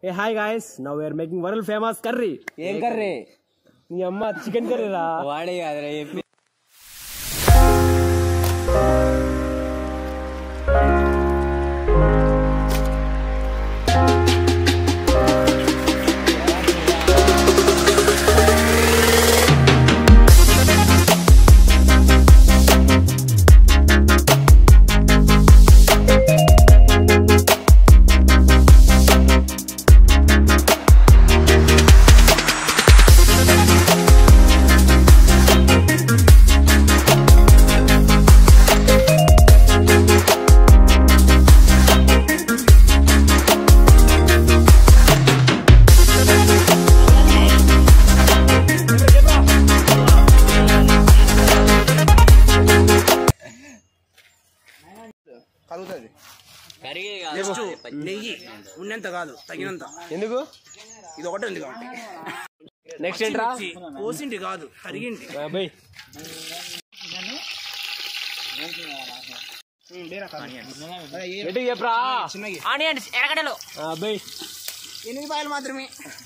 ఏ hi guys now we're making world famous curry ఏం curry నీ అమ్మ చికెన్ కర్రీ రా వాడే కాదురా చెప్పి కలుగుతుంది కర్రీ నెయ్యి ఉన్నంత కాదు తగినంత ఎందుకు ఇది ఒకటే ఉంది కాబట్టి నెక్స్ట్ ఏంట్రా కోసింటి కాదు తరిగింటి బై ఎటు చెప్పరా చిన్నగి ఆనియన్స్ ఎరగడలు బై ఎనిమిది పాయలు మాత్రమే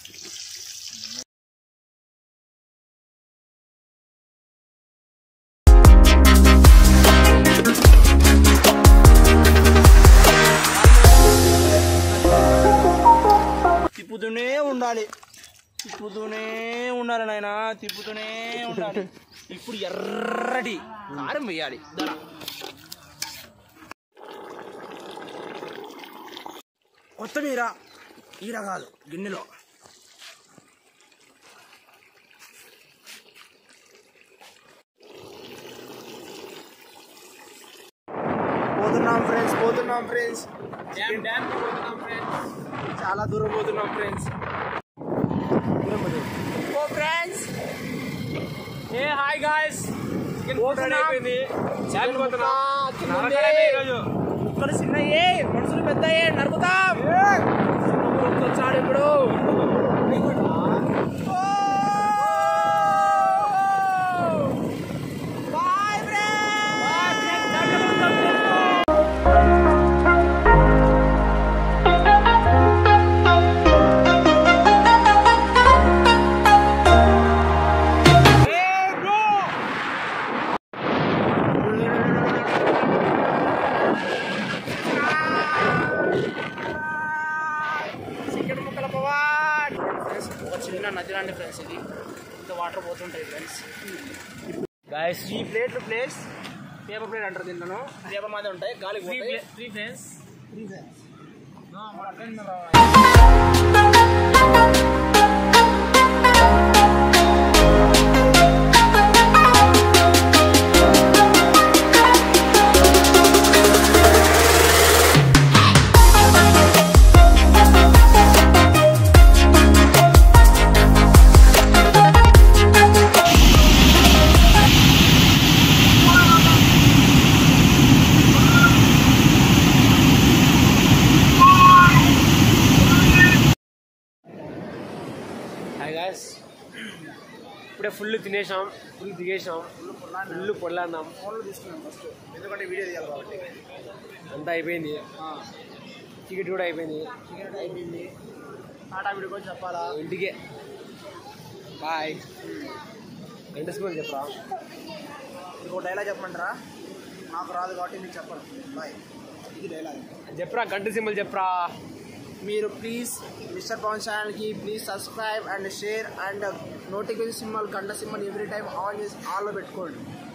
తిప్పుతూనే ఉండాలి తిప్పుతూనే ఉండాలి నాయన తిప్పుతూనే ఉండాలి ఇప్పుడు ఎర్రటి కారం వేయాలి ధర కొత్తిమీర ఈర కాదు గిన్నెలో పోతున్నాం ఫ్రెండ్స్ పోతున్నాం ఫ్రెండ్స్ చాలా దూరం పోతున్నాం ఫ్రెండ్స్ ఓ ఫ్రెండ్స్ ఏ హాయ్ గాయస్ చికెన్ పోతున్నాం. అయిపోయింది చికెన్ పోతున్నా చికెన్ నరకడమే ఉంది. ఈరోజు ముక్కలు చిన్నయ్యే మనుషులు పెద్దయ్యే నరుకుతాం వచ్చాడు ఇప్పుడు బాయ్ చికెన్ ముక్కల పవాడ్ ఫ్రెండ్స్ ఒక చిన్న నది లాంటి ఫ్రెండ్స్ ఇది ఇంత వాటర్ పోతుంటాయి ఫ్రెండ్స్ గాయస్ ఈ ప్లేట్లు ప్లేస్ పేపర్ ప్లేట్ అంటారు దీంట్లో పేపర్ మాదే ఉంటాయి గాలి త్రీ ఫ్రెండ్స్ హాయ్ గాయస్ ఇప్పుడే ఫుల్ తినేసాం ఫుల్ దిగేసాం ఫుల్ పొల్లాడినాం ఫోన్లో తీసుకున్నాం ఫస్ట్ ఎందుకంటే వీడియో తీయాలి కాబట్టి అంతా అయిపోయింది టికెట్ కూడా అయిపోయింది చికెన్ అయిపోయింది టాటా వీడియో కూడా చెప్పాలా ఇంటికే బాయ్ ఎంత స్కూల్ చెప్పరా ఇంకో డైలాగ్ చెప్పమంటారా నాకు రాదు కాబట్టి మీకు చెప్పాలి బాయ్ ఇది డైలాగ్ చెప్పరా గంట సింబల్ చెప్పరా మీరు ప్లీజ్ మిస్టర్ పవన్ ఛానల్కి please subscribe and share and notification symbol గంట సింబల్ ఎవ్రీ టైం ఆన్ చేసి ఆన్లో పెట్టుకోండి